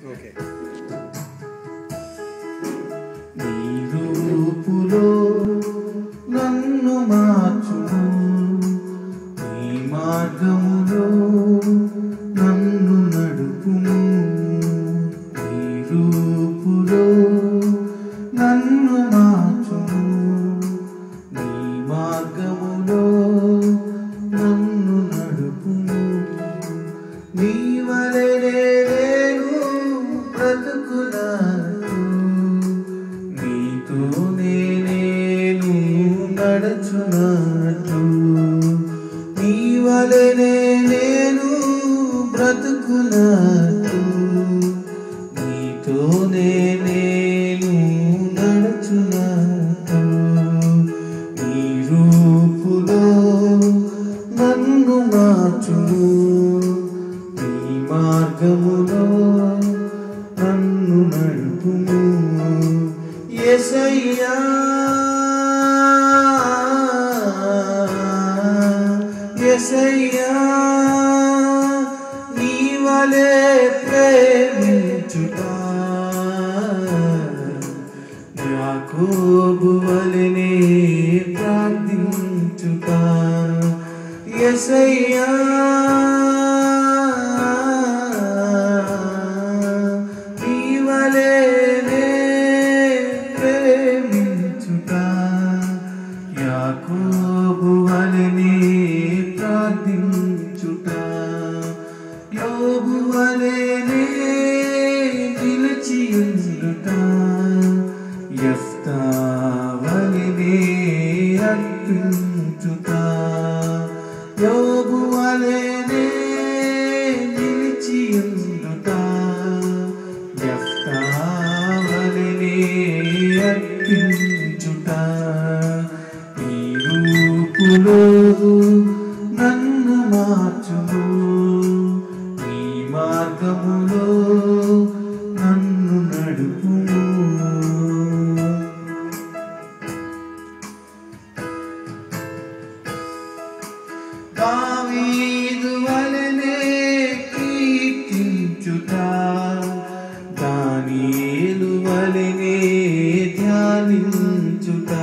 okay నీ రూపులో నన్ను మార్చుము నీ మార్గములో నన్ను నడుపుము నీ రూపులో నన్ను మార్చుము నీ మార్గములో నన్ను నడుపుము నీ వలనే నేను బ్రతుకున్నాను నీతోనే నేను నడుచున్నట్టు నీ వలనే నేను బ్రతుకున్నట్టు నీతోనే నేను నడుచున్నట్టు నీ రూపులో నన్ను మార్చుము నీ మార్గములో నన్ను నడుపుము ఎసయ్యా ఎసయ్యా నీ వలే ప్రేమించుట యాకోబు వలనే ప్రార్థించుట ఎసయ్యా నీ వలెనే ప్రేమించుట యాకోబు వలనే ప్రార్థించుట యోబు వలెనే నిలిచియుండుట యెఫ్తా వలెనే అర్పించుట యోబు వలెనే నిలిచియుండుట యెఫ్తా వలెనే అర్పించుట ఈ రూపులో నన్ను మార్చుము ఈ మార్గములో నన్ను నడుపుము దావీదు వలనే కీర్తించుట దానియేలు వలనే ధ్యానించుట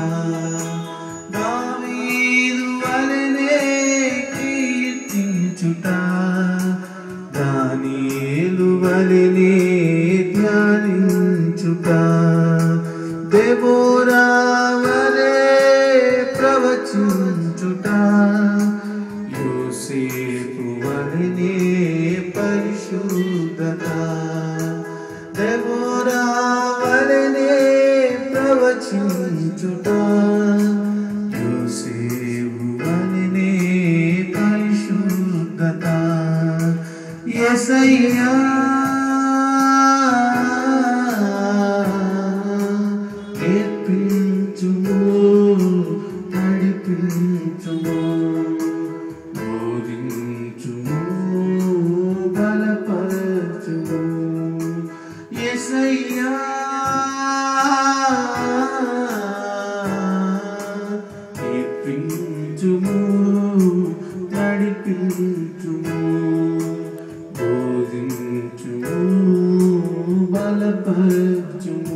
దావీదు వలనే కీర్తించుట దానియేలు వలనే ధ్యానించుట దేవోరా వలే ప్రవచించుట యోసేపు వలనే పరిశుద్ధత దేవోరా వలనే ప్రవచించుట యోసేపు వలనే పరిశుద్ధత ఎసయ్యా నేర్పించుము నడిపించుము బోధించుము బలపరచుము ఎసయ్యా నేర్పించుము నడిపించుము బోధించుము బలపరచుము